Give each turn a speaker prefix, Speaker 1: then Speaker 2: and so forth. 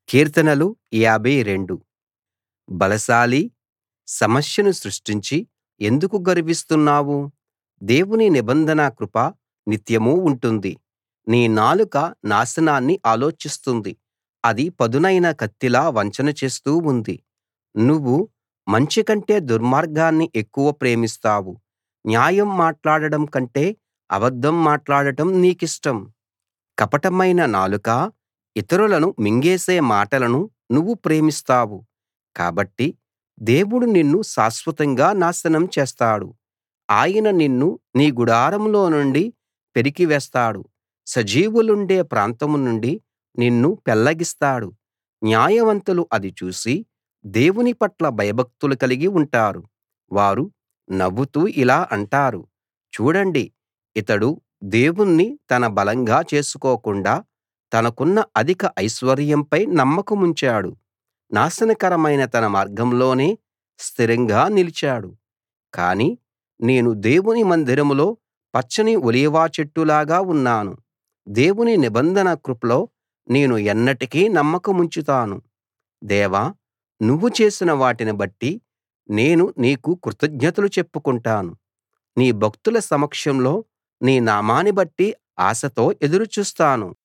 Speaker 1: కీర్తనలు 52 బలశాలీ సమస్యను సృష్టించి ఎందుకు గర్విస్తున్నావు దేవుని నిబంధన కృప నిత్యమూ ఉంటుంది నీ నాలుక నాశనాన్ని ఆలోచిస్తుంది అది పదునైన కత్తిలా వంచన చేస్తూ ఉంది నువ్వు మంచి కంటే దుర్మార్గాన్ని ఎక్కువ ప్రేమిస్తావు న్యాయం మాట్లాడడం కంటే అబద్ధం మాట్లాడటం నీకిష్టం కపటమైన నాలుకా ఇతరులను మింగేసే మాటలను నువ్వు ప్రేమిస్తావు కాబట్టి దేవుడు నిన్ను శాశ్వతంగా నాశనం చేస్తాడు ఆయన నిన్ను నీ గుడారంలో నుండి పెరికివేస్తాడు సజీవులుండే ప్రాంతం నుండి నిన్ను పెళ్లగిస్తాడు న్యాయవంతులు అది చూసి దేవుని పట్ల భయభక్తులు కలిగి ఉంటారు వారు నవ్వుతూ ఇలా అంటారు చూడండి ఇతడు దేవుణ్ణి తన బలంగా చేసుకోకుండా తనకున్న అధిక ఐశ్వర్యంపై నమ్మకముంచాడు నాశనకరమైన తన మార్గంలోనే స్థిరంగా నిలిచాడు కానీ నేను దేవుని మందిరంలో పచ్చని ఒలీవ చెట్టులాగా ఉన్నాను దేవుని నిబంధన కృపలో నేను ఎన్నటికీ నమ్మకముంచుతాను దేవా నువ్వు చేసిన వాటిని బట్టి నేను నీకు కృతజ్ఞతలు చెప్పుకుంటాను నీ భక్తుల సమక్షంలో నీ నామాన్ని బట్టి ఆశతో ఎదురు చూస్తాను